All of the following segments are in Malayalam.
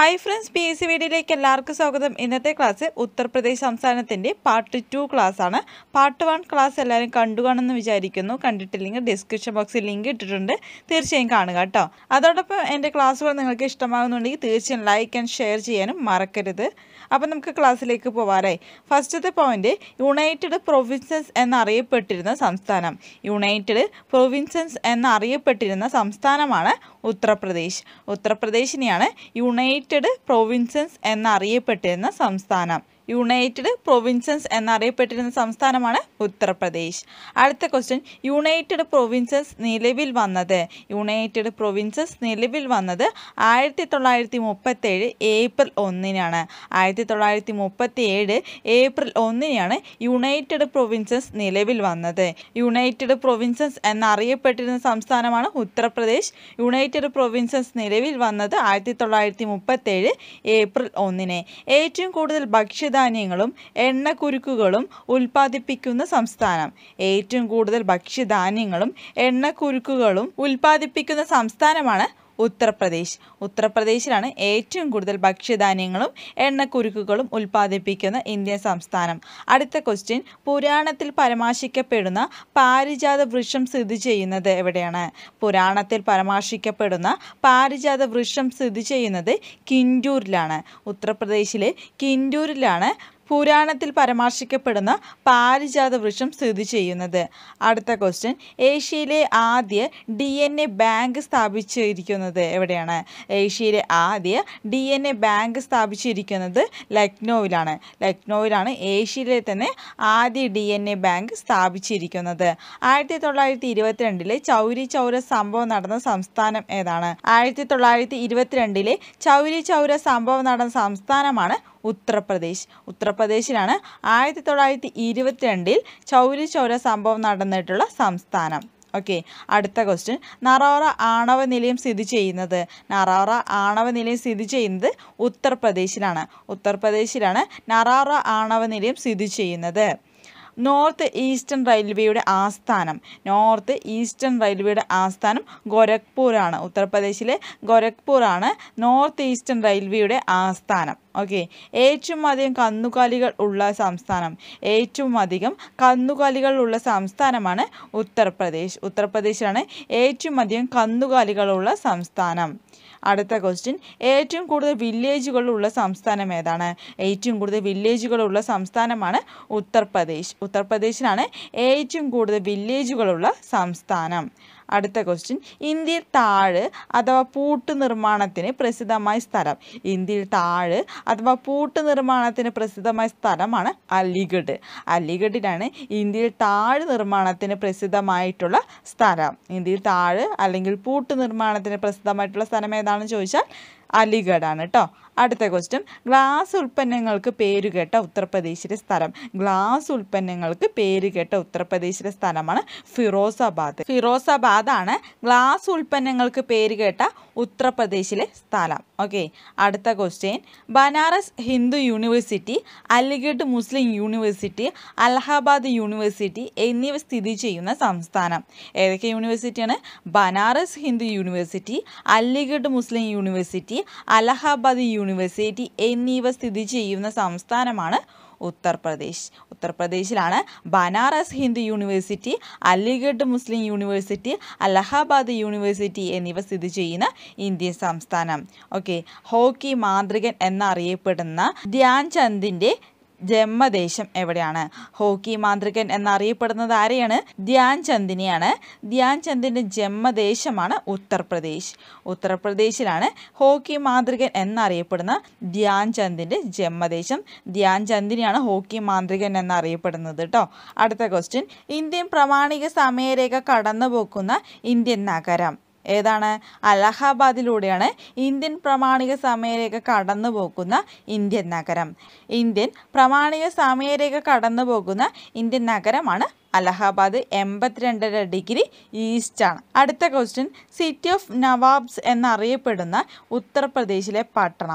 hi friends P S C വീഡിയോയിലേക്ക് എല്ലാവർക്കും സ്വാഗതം ഇന്നത്തെ ക്ലാസ് ഉത്തർപ്രദേശ് സംസ്ഥാനത്തിൻ്റെ പാർട്ട് ടു ക്ലാസ് ആണ് പാർട്ട് വൺ ക്ലാസ് എല്ലാവരും കണ്ടു കാണുമെന്ന് വിചാരിക്കുന്നു കണ്ടിട്ടില്ലെങ്കിൽ ഡിസ്ക്രിപ്ഷൻ ബോക്സിൽ ലിങ്ക് ഇട്ടിട്ടുണ്ട് തീർച്ചയായും കാണുക കേട്ടോ അതോടൊപ്പം എൻ്റെ ക്ലാസ്സുകൾ നിങ്ങൾക്ക് ഇഷ്ടമാകുന്നുണ്ടെങ്കിൽ തീർച്ചയായും ലൈക്ക് ആൻഡ് ഷെയർ ചെയ്യാനും മറക്കരുത് അപ്പം നമുക്ക് ക്ലാസ്സിലേക്ക് പോവാറേ ഫസ്റ്റത്തെ പോയിന്റ് യുണൈറ്റഡ് പ്രൊവിൻസസ് എന്നറിയപ്പെട്ടിരുന്ന സംസ്ഥാനം യുണൈറ്റഡ് പ്രൊവിൻസസ് എന്നറിയപ്പെട്ടിരുന്ന സംസ്ഥാനമാണ് ഉത്തർപ്രദേശ് ഉത്തർപ്രദേശിനെയാണ് യുണൈറ്റഡ് പ്രൊവിൻസസ് എന്നറിയപ്പെട്ടിരുന്ന സംസ്ഥാനം യുണൈറ്റഡ് പ്രൊവിൻസസ് എന്നറിയപ്പെട്ടിരുന്ന സംസ്ഥാനമാണ് ഉത്തർപ്രദേശ് അടുത്ത ക്വസ്റ്റ്യൻ യുണൈറ്റഡ് പ്രൊവിൻസസ് നിലവിൽ വന്നത് യുണൈറ്റഡ് പ്രൊവിൻസസ് നിലവിൽ വന്നത് ആയിരത്തി തൊള്ളായിരത്തി മുപ്പത്തേഴ് ഏപ്രിൽ ഒന്നിനാണ് ആയിരത്തി തൊള്ളായിരത്തി മുപ്പത്തി ഏഴ് ഏപ്രിൽ ഒന്നിനാണ് യുണൈറ്റഡ് പ്രൊവിൻസസ് നിലവിൽ വന്നത് യുണൈറ്റഡ് പ്രൊവിൻസസ് എന്നറിയപ്പെട്ടിരുന്ന സംസ്ഥാനമാണ് ഉത്തർപ്രദേശ് യുണൈറ്റഡ് പ്രൊവിൻസസ് നിലവിൽ വന്നത് ആയിരത്തി തൊള്ളായിരത്തി മുപ്പത്തേഴ് ഏപ്രിൽ ഒന്നിന് ഏറ്റവും കൂടുതൽ ഭക്ഷ്യധാന്യങ്ങളും എണ്ണക്കുരുക്കുകളും ഉൽപ്പാദിപ്പിക്കുന്ന സംസ്ഥാനം ഏറ്റവും കൂടുതൽ ഭക്ഷ്യധാന്യങ്ങളും എണ്ണക്കുരുക്കുകളും ഉൽപ്പാദിപ്പിക്കുന്ന സംസ്ഥാനമാണ് ഉത്തർപ്രദേശ് ഉത്തർപ്രദേശിലാണ് ഏറ്റവും കൂടുതൽ ഭക്ഷ്യധാന്യങ്ങളും എണ്ണക്കുരുക്കുകളും ഉൽപ്പാദിപ്പിക്കുന്ന ഇന്ത്യൻ സംസ്ഥാനം അടുത്ത ക്വസ്റ്റ്യൻ പുരാണത്തിൽ പരാമർശിക്കപ്പെടുന്ന പാരിജാത വൃക്ഷം സ്ഥിതി ചെയ്യുന്നത് എവിടെയാണ് പുരാണത്തിൽ പരാമർശിക്കപ്പെടുന്ന പാരിജാത വൃക്ഷം സ്ഥിതി ചെയ്യുന്നത് കിൻഡൂരിലാണ് ഉത്തർപ്രദേശിലെ കിൻഡൂരിലാണ് പുരാണത്തിൽ പരാമർശിക്കപ്പെടുന്ന പാരിജാത വൃക്ഷം സ്ഥിതി ചെയ്യുന്നത് അടുത്ത ക്വസ്റ്റ്യൻ ഏഷ്യയിലെ ആദ്യ ഡി എൻ എ ബാങ്ക് സ്ഥാപിച്ചിരിക്കുന്നത് എവിടെയാണ് ഏഷ്യയിലെ ആദ്യ ഡി എൻ എ ബാങ്ക് സ്ഥാപിച്ചിരിക്കുന്നത് ലക്നൗവിലാണ് ലക്നൗവിലാണ് ഏഷ്യയിലെ തന്നെ ആദ്യ ഡി എൻ എ ബാങ്ക് സ്ഥാപിച്ചിരിക്കുന്നത് ആയിരത്തി തൊള്ളായിരത്തി ഇരുപത്തിരണ്ടിലെ ചൗരി ചൗര സംഭവം നടന്ന സംസ്ഥാനം ഏതാണ് ആയിരത്തി തൊള്ളായിരത്തി ഇരുപത്തിരണ്ടിലെ ചൗരി ചൗര സംഭവം നടന്ന സംസ്ഥാനമാണ് ഉത്തർപ്രദേശ് ഉത്തർപ്രദേശിലാണ് ആയിരത്തി തൊള്ളായിരത്തി ഇരുപത്തിരണ്ടിൽ ചൗരി ചൗര സംഭവം നടന്നിട്ടുള്ള സംസ്ഥാനം ഓക്കെ അടുത്ത ക്വസ്റ്റ്യൻ നറോറ ആണവ നിലയം സ്ഥിതി ചെയ്യുന്നത് നറോറ ആണവ നിലയം സ്ഥിതി ചെയ്യുന്നത് ഉത്തർപ്രദേശിലാണ് ഉത്തർപ്രദേശിലാണ് നറാറ ആണവ നിലയം സ്ഥിതി ചെയ്യുന്നത് നോർത്ത് ഈസ്റ്റേൺ റെയിൽവേയുടെ ആസ്ഥാനം നോർത്ത് ഈസ്റ്റേൺ റെയിൽവേയുടെ ആസ്ഥാനം ഗോരഖ്പൂരാണ് ഉത്തർപ്രദേശിലെ ഗോരഖ്പൂറാണ് നോർത്ത് ഈസ്റ്റേൺ റെയിൽവേയുടെ ആസ്ഥാനം ഓക്കെ ഏറ്റവും അധികം കന്നുകാലികൾ ഉള്ള സംസ്ഥാനം ഏറ്റവും അധികം കന്നുകാലികൾ ഉള്ള സംസ്ഥാനമാണ് ഉത്തർപ്രദേശ് ഉത്തർപ്രദേശിലാണ് ഏറ്റവും അധികം കന്നുകാലികളുള്ള സംസ്ഥാനം അടുത്ത ക്വസ്റ്റ്യൻ ഏറ്റവും കൂടുതൽ വില്ലേജുകളുള്ള സംസ്ഥാനം ഏതാണ് ഏറ്റവും കൂടുതൽ വില്ലേജുകളുള്ള സംസ്ഥാനമാണ് ഉത്തർപ്രദേശ് ഉത്തർപ്രദേശിലാണ് ഏറ്റവും കൂടുതൽ വില്ലേജുകളുള്ള സംസ്ഥാനം അടുത്ത ക്വസ്റ്റ്യൻ ഇന്ത്യയിൽ താഴ് അഥവാ പൂട്ട് നിർമ്മാണത്തിന് പ്രസിദ്ധമായ സ്ഥലം ഇന്ത്യയിൽ താഴ് അഥവാ പൂട്ട് നിർമ്മാണത്തിന് പ്രസിദ്ധമായ സ്ഥലമാണ് അലിഗഡ് അലിഗഡിലാണ് ഇന്ത്യയിൽ താഴ് നിർമ്മാണത്തിന് പ്രസിദ്ധമായിട്ടുള്ള സ്ഥലം ഇന്ത്യയിൽ താഴ് അല്ലെങ്കിൽ പൂട്ട് നിർമ്മാണത്തിന് പ്രസിദ്ധമായിട്ടുള്ള സ്ഥലം ഏതാണെന്ന് ചോദിച്ചാൽ അലിഗഡ് ആണ് കേട്ടോ അടുത്ത ക്വസ്റ്റ്യൻ ഗ്ലാസ് ഉൽപ്പന്നങ്ങൾക്ക് പേരുകേട്ട ഉത്തർപ്രദേശിലെ സ്ഥലം ഗ്ലാസ് ഉൽപ്പന്നങ്ങൾക്ക് പേരുകേട്ട ഉത്തർപ്രദേശിലെ സ്ഥലമാണ് ഫിറോസാബാദ് ഫിറോസാബാദ് ആണ് ഗ്ലാസ് ഉൽപ്പന്നങ്ങൾക്ക് പേരുകേട്ട ഉത്തർപ്രദേശിലെ സ്ഥലം ഓക്കെ അടുത്ത question Banaras Hindu university Aligarh Muslim university Allahabad university എന്നിവ സ്ഥിതി ചെയ്യുന്ന സംസ്ഥാനം ഏതൊക്കെ യൂണിവേഴ്സിറ്റിയാണ് Banaras Hindu university Aligarh Muslim university Allahabad university എന്നിവ സ്ഥിതി ചെയ്യുന്ന സംസ്ഥാനമാണ് ഉത്തർപ്രദേശ് ഉത്തർപ്രദേശിലാണ് Banaras Hindu university Aligarh Muslim university Allahabad university എന്നിവ സ്ഥിതി ചെയ്യുന്ന ഇന്ത്യൻ സംസ്ഥാനം ഓക്കെ ഹോക്കി മാന്ത്രികൻ എന്നറിയപ്പെടുന്ന ധ്യാൻ ചന്ദിൻ്റെ ജന്മദേശം എവിടെയാണ് ഹോക്കി മാന്ത്രികൻ എന്നറിയപ്പെടുന്നത് ആരെയാണ് ധ്യാൻ ചന്ദിനെയാണ് ധ്യാൻ ചന്ദിൻ്റെ ജന്മദേശമാണ് ഉത്തർപ്രദേശ് ഉത്തർപ്രദേശിലാണ് ഹോക്കി മാന്ത്രികൻ എന്നറിയപ്പെടുന്ന ധ്യാൻ ചന്ദിൻ്റെ ജന്മദേശം ധ്യാൻ ചന്ദിനെയാണ് ഹോക്കി മാന്ത്രികൻ എന്നറിയപ്പെടുന്നത് കേട്ടോ അടുത്ത ക്വസ്റ്റ്യൻ ഇന്ത്യൻ പ്രമാണിക സമയരേഖ കടന്നുപോക്കുന്ന ഇന്ത്യൻ നഗരം ഏതാണ് അലഹാബാദിലൂടെയാണ് ഇന്ത്യൻ പ്രമാണിക സമയരേഖ കടന്നു പോകുന്ന ഇന്ത്യൻ നഗരം ഇന്ത്യൻ പ്രമാണിക സമയരേഖ കടന്നു പോകുന്ന ഇന്ത്യൻ നഗരമാണ് അലഹാബാദ് എൺപത്തിരണ്ടര ഡിഗ്രി ഈസ്റ്റ് ആണ് അടുത്ത ക്വസ്റ്റ്യൻ സിറ്റി ഓഫ് നവാബ്സ് എന്നറിയപ്പെടുന്ന ഉത്തർപ്രദേശിലെ പട്ടണം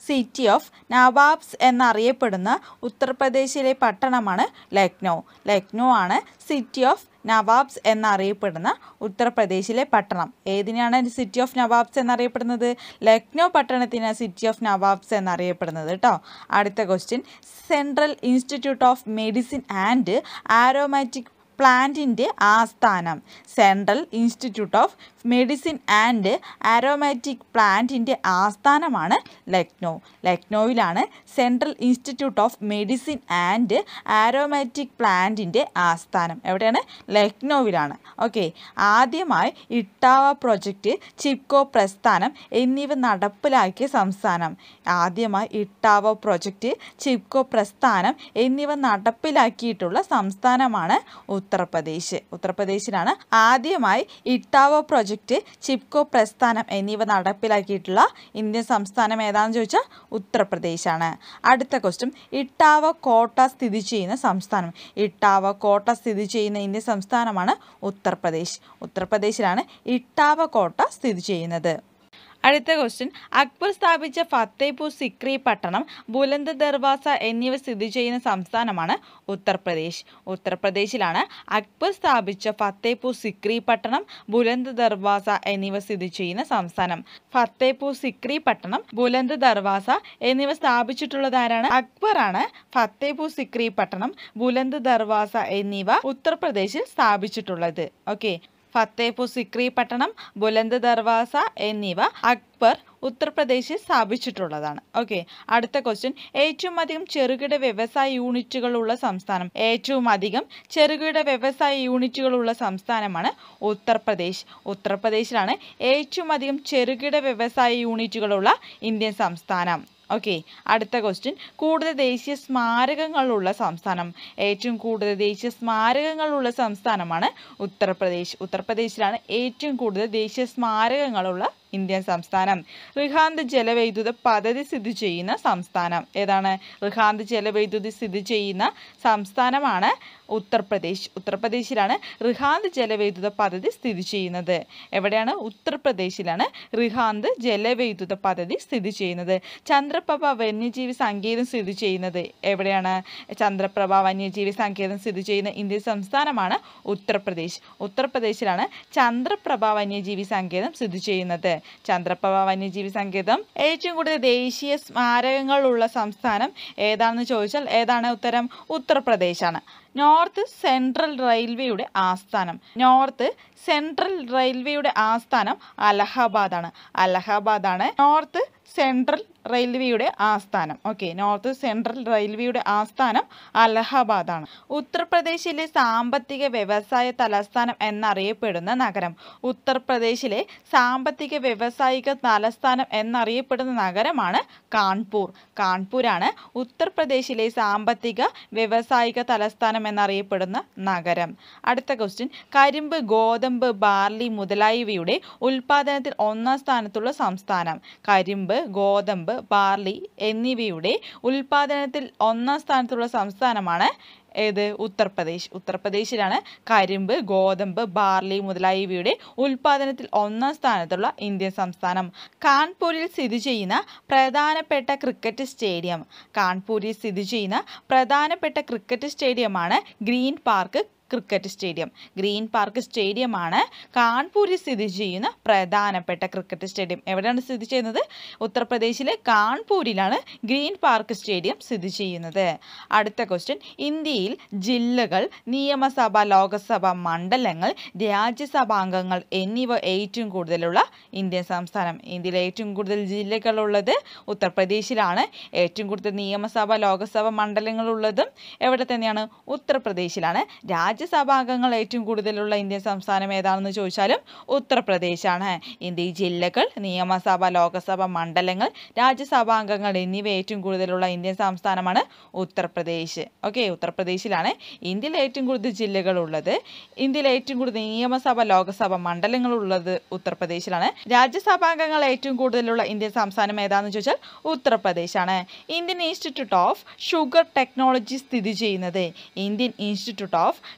സിറ്റി ഓഫ് നവാബ്സ് എന്നറിയപ്പെടുന്ന ഉത്തർപ്രദേശിലെ പട്ടണമാണ് ലക്നൗ ലക്നൗ ആണ് സിറ്റി ഓഫ് നവാബ്സ് എന്നറിയപ്പെടുന്ന ഉത്തർപ്രദേശിലെ പട്ടണം ഏതിനാണ് സിറ്റി ഓഫ് നവാബ്സ് എന്നറിയപ്പെടുന്നത് ലക്നൗ പട്ടണത്തിന് സിറ്റി ഓഫ് നവാബ്സ് എന്നറിയപ്പെടുന്നത് കേട്ടോ അടുത്ത question central institute of medicine and aromatic പ്ലാന്റിൻ്റെ ആസ്ഥാനം central institute of medicine and aromatic പ്ലാന്റിൻ്റെ ആസ്ഥാനമാണ് ലക്നൗ ലക്നൗവിലാണ് central institute of medicine and aromatic പ്ലാന്റിൻ്റെ ആസ്ഥാനം എവിടെയാണ് ലക്നൗവിലാണ് ഓക്കെ ആദ്യമായി ഇട്ടാവ പ്രൊജക്റ്റ് ചിപ്കോ പ്രസ്ഥാനം എന്നിവ നടപ്പിലാക്കിയ സംസ്ഥാനം ആദ്യമായി ഇട്ടാവ പ്രൊജക്റ്റ് ചിപ്കോ പ്രസ്ഥാനം എന്നിവ നടപ്പിലാക്കിയിട്ടുള്ള സംസ്ഥാനമാണ് ഉത്തർപ്രദേശ് ഉത്തർപ്രദേശിലാണ് ആദ്യമായി ഇട്ടാവ പ്രൊജക്റ്റ് ചിപ്കോ പ്രസ്ഥാനം എന്നിവ നടപ്പിലാക്കിയിട്ടുള്ള ഇന്ത്യൻ സംസ്ഥാനം ഏതാണെന്ന് ചോദിച്ചാൽ ഉത്തർപ്രദേശാണ് അടുത്ത ക്വസ്റ്റ്യൻ ഇട്ടാവ കോട്ട സ്ഥിതി ചെയ്യുന്ന സംസ്ഥാനം ഇട്ടാവ കോട്ട സ്ഥിതി ചെയ്യുന്ന ഇന്ത്യൻ സംസ്ഥാനമാണ് ഉത്തർപ്രദേശ് ഉത്തർപ്രദേശിലാണ് ഇട്ടാവ കോട്ട സ്ഥിതി ചെയ്യുന്നത് അടുത്ത ക്വസ്റ്റ്യൻ അക്ബർ സ്ഥാപിച്ച ഫത്തേപൂർ സിക്രി പട്ടണം ബുലന്ദ് ദർവാസ എന്നിവ സ്ഥിതി ചെയ്യുന്ന സംസ്ഥാനമാണ് ഉത്തർപ്രദേശ് ഉത്തർപ്രദേശിലാണ് അക്ബർ സ്ഥാപിച്ച ഫത്തേപൂർ സിക്രി പട്ടണം ബുലന്ദ് ദർവാസ എന്നിവ സ്ഥിതി ചെയ്യുന്ന സംസ്ഥാനം ഫത്തേപൂർ സിക്രി പട്ടണം ബുലന്ദ് ദർവാസ എന്നിവ സ്ഥാപിച്ചിട്ടുള്ളത് ആരാണ് അക്ബറാണ് ഫത്തേപൂർ സിക്രി പട്ടണം ബുലന്ദ് ദർവാസ എന്നിവ ഉത്തർപ്രദേശിൽ സ്ഥാപിച്ചിട്ടുള്ളത് ഓക്കെ ഫത്തേപൂർ സിക്രി പട്ടണം ബുലന്ദ് ദർവാസ എന്നിവ അക്ബർ ഉത്തർപ്രദേശിൽ സ്ഥാപിച്ചിട്ടുള്ളതാണ് ഓക്കെ അടുത്ത ക്വസ്റ്റ്യൻ ഏറ്റവും അധികം ചെറുകിട വ്യവസായ യൂണിറ്റുകളുള്ള സംസ്ഥാനം ഏറ്റവും അധികം ചെറുകിട വ്യവസായ യൂണിറ്റുകളുള്ള സംസ്ഥാനമാണ് ഉത്തർപ്രദേശ് ഉത്തർപ്രദേശിലാണ് ഏറ്റവും അധികം ചെറുകിട വ്യവസായ യൂണിറ്റുകളുള്ള ഇന്ത്യൻ സംസ്ഥാനം ഓക്കെ അടുത്ത ക്വസ്റ്റ്യൻ കൂടുതൽ ദേശീയ സ്മാരകങ്ങളുള്ള സംസ്ഥാനം ഏറ്റവും കൂടുതൽ ദേശീയ സ്മാരകങ്ങളുള്ള സംസ്ഥാനമാണ് ഉത്തർപ്രദേശ് ഉത്തർപ്രദേശിലാണ് ഏറ്റവും കൂടുതൽ ദേശീയ സ്മാരകങ്ങളുള്ള ഇന്ത്യൻ സംസ്ഥാനം റിഹാന്ത് ജലവൈദ്യുത പദ്ധതി സ്ഥിതി ചെയ്യുന്ന സംസ്ഥാനം ഏതാണ് റിഹാന്ത് ജലവൈദ്യുതി സ്ഥിതി ചെയ്യുന്ന സംസ്ഥാനമാണ് ഉത്തർപ്രദേശ് ഉത്തർപ്രദേശിലാണ് റിഹാന്ത് ജലവൈദ്യുത പദ്ധതി സ്ഥിതി ചെയ്യുന്നത് എവിടെയാണ് ഉത്തർപ്രദേശിലാണ് റിഹാന്ത് ജലവൈദ്യുത പദ്ധതി സ്ഥിതി ചെയ്യുന്നത് ചന്ദ്രപ്രഭ വന്യജീവി സങ്കേതം സ്ഥിതി ചെയ്യുന്നത് എവിടെയാണ് ചന്ദ്രപ്രഭ വന്യജീവി സങ്കേതം സ്ഥിതി ചെയ്യുന്ന ഇന്ത്യൻ സംസ്ഥാനമാണ് ഉത്തർപ്രദേശ് ഉത്തർപ്രദേശിലാണ് ചന്ദ്രപ്രഭ വന്യജീവി സങ്കേതം സ്ഥിതി ചെയ്യുന്നത് ചന്ദ്രപ്രഭ വന്യജീവി സങ്കേതം ഏറ്റവും കൂടുതൽ ദേശീയ സ്മാരകങ്ങളുള്ള സംസ്ഥാനം ഏതാണെന്ന് ചോദിച്ചാൽ ഏതാണ് ഉത്തരം ഉത്തർപ്രദേശാണ് നോർത്ത് സെൻട്രൽ റെയിൽവേയുടെ ആസ്ഥാനം നോർത്ത് സെൻട്രൽ റെയിൽവേയുടെ ആസ്ഥാനം അലഹബാദാണ് അലഹബാദാണ് നോർത്ത് സെൻട്രൽ റെയിൽവേയുടെ ആസ്ഥാനം ഓക്കെ നോർത്ത് സെൻട്രൽ റെയിൽവേയുടെ ആസ്ഥാനം അലഹബാദാണ് ഉത്തർപ്രദേശിലെ സാമ്പത്തിക വ്യവസായ തലസ്ഥാനം എന്നറിയപ്പെടുന്ന നഗരം ഉത്തർപ്രദേശിലെ സാമ്പത്തിക വ്യവസായിക തലസ്ഥാനം എന്നറിയപ്പെടുന്ന നഗരമാണ് കാൺപൂർ കാൺപൂരാണ് ഉത്തർപ്രദേശിലെ സാമ്പത്തിക വ്യവസായിക തലസ്ഥാനം എന്നറിയപ്പെടുന്ന നഗരം അടുത്ത ക്വസ്റ്റ്യൻ കരിമ്പ് ഗോതമ്പ് ബാർലി മുതലായവയുടെ ഉൽപാദനത്തിൽ ഒന്നാം സ്ഥാനത്തുള്ള സംസ്ഥാനം കരിമ്പ് ഗോതമ്പ് ബാർലി എന്നിവയുടെ ഉൽപാദനത്തിൽ ഒന്നാം സ്ഥാനത്തുള്ള സംസ്ഥാനമാണ് ഏത് ഉത്തർപ്രദേശ് ഉത്തർപ്രദേശിലാണ് കരിമ്പ് ഗോതമ്പ് ബാർലി മുതലായവയുടെ ഉൽപാദനത്തിൽ ഒന്നാം സ്ഥാനത്തുള്ള ഇന്ത്യൻ സംസ്ഥാനം കാൺപൂരിൽ സ്ഥിതി ചെയ്യുന്ന പ്രധാനപ്പെട്ട ക്രിക്കറ്റ് സ്റ്റേഡിയം കാൺപൂരിൽ സ്ഥിതി ചെയ്യുന്ന പ്രധാനപ്പെട്ട ക്രിക്കറ്റ് സ്റ്റേഡിയമാണ് green park cricket stadium green park സ്റ്റേഡിയമാണ് കാൺപൂരിൽ സ്ഥിതി ചെയ്യുന്ന പ്രധാനപ്പെട്ട ക്രിക്കറ്റ് സ്റ്റേഡിയം എവിടെയാണ് സ്ഥിതി ചെയ്യുന്നത് ഉത്തർപ്രദേശിലെ കാൺപൂരിലാണ് ഗ്രീൻ പാർക്ക് സ്റ്റേഡിയം സ്ഥിതി ചെയ്യുന്നത് അടുത്ത ക്വസ്റ്റ്യൻ ഇന്ത്യയിൽ ജില്ലകൾ നിയമസഭ ലോകസഭ മണ്ഡലങ്ങൾ രാജ്യസഭാംഗങ്ങൾ എന്നിവ ഏറ്റവും കൂടുതലുള്ള ഇന്ത്യൻ സംസ്ഥാനം ഇന്ത്യയിലെ ഏറ്റവും കൂടുതൽ ജില്ലകളുള്ളത് ഉത്തർപ്രദേശിലാണ് ഏറ്റവും കൂടുതൽ നിയമസഭ ലോകസഭ മണ്ഡലങ്ങളുള്ളതും എവിടെ തന്നെയാണ് ഉത്തർപ്രദേശിലാണ് രാജ്യസഭാംഗങ്ങൾ ഏറ്റവും കൂടുതലുള്ള ഇന്ത്യൻ സംസ്ഥാനം ഏതാണെന്ന് ചോദിച്ചാലും ഉത്തർപ്രദേശാണ് ഇന്ത്യയിൽ ജില്ലകൾ നിയമസഭ ലോകസഭ മണ്ഡലങ്ങൾ രാജ്യസഭാംഗങ്ങൾ എന്നിവ ഏറ്റവും കൂടുതലുള്ള ഇന്ത്യൻ സംസ്ഥാനമാണ് ഉത്തർപ്രദേശ് ഓക്കെ ഉത്തർപ്രദേശിലാണ് ഇന്ത്യയിൽ ഏറ്റവും കൂടുതൽ ജില്ലകളുള്ളത് ഇന്ത്യയിൽ ഏറ്റവും കൂടുതൽ നിയമസഭ ലോകസഭ മണ്ഡലങ്ങളുള്ളത് ഉത്തർപ്രദേശിലാണ് രാജ്യസഭാംഗങ്ങൾ ഏറ്റവും കൂടുതലുള്ള ഇന്ത്യൻ സംസ്ഥാനം ഏതാണെന്ന് ചോദിച്ചാൽ ഉത്തർപ്രദേശാണ് Indian institute of sugar technology സ്ഥിതി ചെയ്യുന്നത് Indian institute of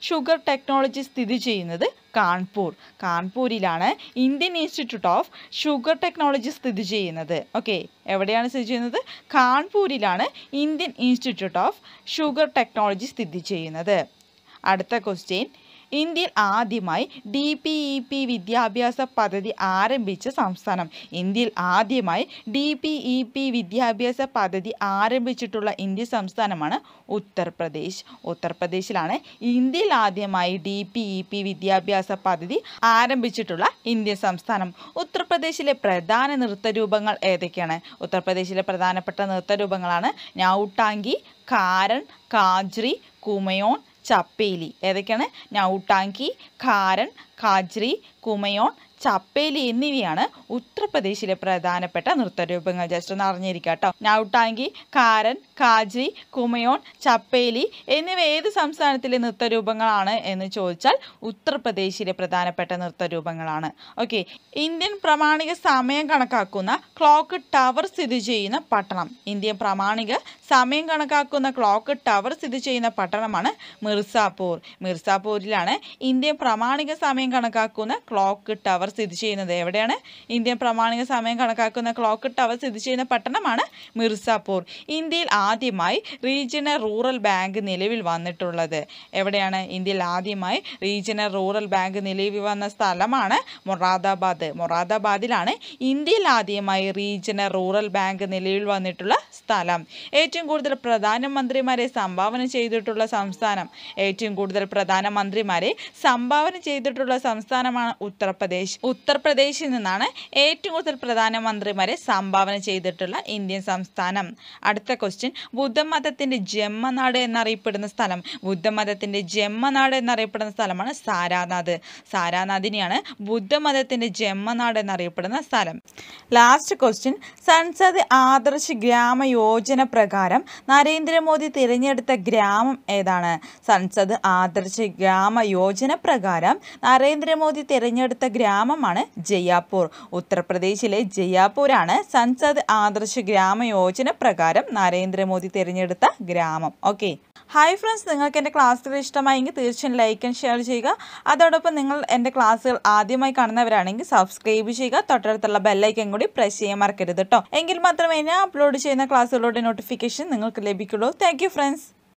sugar technology സ്ഥിതി ചെയ്യുന്നത് കാൺപൂർ കാൺപൂരിലാണ് Indian institute of sugar technology സ്ഥിതി ചെയ്യുന്നത് ഓക്കെ എവിടെയാണ് സ്ഥിതി ചെയ്യുന്നത് കാൺപൂരിലാണ് Indian institute of sugar technology സ്ഥിതി ചെയ്യുന്നത് അടുത്ത ക്വസ്റ്റ്യൻ ഇന്ത്യയിൽ ആദ്യമായി ഡി പി ഇ പി വിദ്യാഭ്യാസ പദ്ധതി ആരംഭിച്ച സംസ്ഥാനം ഇന്ത്യയിൽ ആദ്യമായി ഡി പി ഇ പി വിദ്യാഭ്യാസ പദ്ധതി ആരംഭിച്ചിട്ടുള്ള ഇന്ത്യ സംസ്ഥാനമാണ് ഉത്തർപ്രദേശ് ഉത്തർപ്രദേശിലാണ് ഇന്ത്യയിൽ ആദ്യമായി ഡി പി ഇ പി വിദ്യാഭ്യാസ പദ്ധതി ആരംഭിച്ചിട്ടുള്ള ഇന്ത്യ സംസ്ഥാനം ഉത്തർപ്രദേശിലെ പ്രധാന നൃത്തരൂപങ്ങൾ ഏതൊക്കെയാണ് ഉത്തർപ്രദേശിലെ പ്രധാനപ്പെട്ട നൃത്തരൂപങ്ങളാണ് നൗട്ടാങ്കി കാരൻ കാജ്രി കുമയോൺ ചപ്പേലി ഏതൊക്കെയാണ് നൗട്ടാങ്കി ഖാരൻ കാജ്രി കുമയോൺ ചപ്പേലി എന്നിവയാണ് ഉത്തർപ്രദേശിലെ പ്രധാനപ്പെട്ട നൃത്തരൂപങ്ങൾ ജസ്റ്റ് ഒന്ന് അറിഞ്ഞിരിക്കുക കേട്ടോ നൗട്ടാങ്കി കാരൻ കാജ്രി കുമയോൺ ചപ്പേലി എന്നിവ ഏത് സംസ്ഥാനത്തിലെ നൃത്തരൂപങ്ങളാണ് എന്ന് ചോദിച്ചാൽ ഉത്തർപ്രദേശിലെ പ്രധാനപ്പെട്ട നൃത്തരൂപങ്ങളാണ് ഓക്കെ ഇന്ത്യൻ പ്രാമാണിക സമയം കണക്കാക്കുന്ന ക്ലോക്ക് ടവർ സ്ഥിതി ചെയ്യുന്ന പട്ടണം ഇന്ത്യൻ പ്രാമാണിക സമയം കണക്കാക്കുന്ന ക്ലോക്ക് ടവർ സ്ഥിതി ചെയ്യുന്ന പട്ടണമാണ് മിർസാപൂർ മിർസാപൂരിലാണ് ഇന്ത്യൻ പ്രാമാണിക സമയം കണക്കാക്കുന്ന ക്ലോക്ക് ടവർ സ്ഥിതി ചെയ്യുന്നത് എവിടെയാണ് ഇന്ത്യൻ പ്രാമാണിക സമയം കണക്കാക്കുന്ന ക്ലോക്ക് ടവർ സ്ഥിതി ചെയ്യുന്ന പട്ടണമാണ് മിർസാപൂർ ഇന്ത്യയിൽ ആദ്യമായി റീജിയണൽ റൂറൽ ബാങ്ക് നിലവിൽ വന്നിട്ടുള്ളത് എവിടെയാണ് ഇന്ത്യയിൽ ആദ്യമായി റീജിയണൽ റൂറൽ ബാങ്ക് നിലവിൽ വന്ന സ്ഥലമാണ് മൊറാദാബാദ് മൊറാദാബാദിലാണ് ഇന്ത്യയിൽ ആദ്യമായി റീജിയണൽ റൂറൽ ബാങ്ക് നിലവിൽ വന്നിട്ടുള്ള സ്ഥലം ഏറ്റവും കൂടുതൽ പ്രധാനമന്ത്രിമാരെ സംഭാവന ചെയ്തിട്ടുള്ള സംസ്ഥാനം ഏറ്റവും കൂടുതൽ പ്രധാനമന്ത്രിമാരെ സംഭാവന ചെയ്തിട്ടുള്ള സംസ്ഥാനമാണ് ഉത്തർപ്രദേശ് ഉത്തർപ്രദേശിൽ നിന്നാണ് ഏറ്റവും കൂടുതൽ പ്രധാനമന്ത്രിമാരെ സംഭാവന ചെയ്തിട്ടുള്ള ഇന്ത്യൻ സംസ്ഥാനം അടുത്ത ക്വസ്റ്റ്യൻ ബുദ്ധമതത്തിൻ്റെ ജന്മനാട് എന്നറിയപ്പെടുന്ന സ്ഥലം ബുദ്ധമതത്തിൻ്റെ ജന്മനാട് എന്നറിയപ്പെടുന്ന സ്ഥലമാണ് സാരാനാഥ് സാരാനാഥിനെയാണ് ബുദ്ധമതത്തിൻ്റെ ജന്മനാട് എന്നറിയപ്പെടുന്ന സ്ഥലം ലാസ്റ്റ് ക്വസ്റ്റ്യൻ സൻസദ് ആദർശ് ഗ്രാമ യോജന പ്രകാരം നരേന്ദ്രമോദി തിരഞ്ഞെടുത്ത ഗ്രാമം ഏതാണ് സൻസദ് ആദർശ് ഗ്രാമ യോജന പ്രകാരം നരേന്ദ്രമോദി തിരഞ്ഞെടുത്ത ഗ്രാമമാണ് ജയ്യാപൂർ ഉത്തർപ്രദേശിലെ ജയ്യാപൂരാണ് സൻസദ് ആദർശ് ഗ്രാമ യോജന പ്രകാരം നരേന്ദ്രമോദി തിരഞ്ഞെടുത്ത ഗ്രാമം ഓക്കെ ഹായ് ഫ്രണ്ട്സ് നിങ്ങൾക്ക് എൻ്റെ ക്ലാസ്സുകൾ ഇഷ്ടമായെങ്കിൽ തീർച്ചയായും ലൈക്ക് ആൻഡ് ഷെയർ ചെയ്യുക അതോടൊപ്പം നിങ്ങൾ എൻ്റെ ക്ലാസ്സുകൾ ആദ്യമായി കാണുന്നവരാണെങ്കിൽ സബ്സ്ക്രൈബ് ചെയ്യുക തൊട്ടടുത്തുള്ള ബെല്ലൈക്കൻ കൂടി പ്രസ് ചെയ്യാൻ മറക്കരുത് കേട്ടോ എങ്കിൽ മാത്രമേ ഞാൻ അപ്ലോഡ് ചെയ്യുന്ന ക്ലാസ്സുകളുടെ നോട്ടിഫിക്കേഷൻ നിങ്ങൾക്ക് ലഭിക്കുള്ളൂ താങ്ക് ഫ്രണ്ട്സ്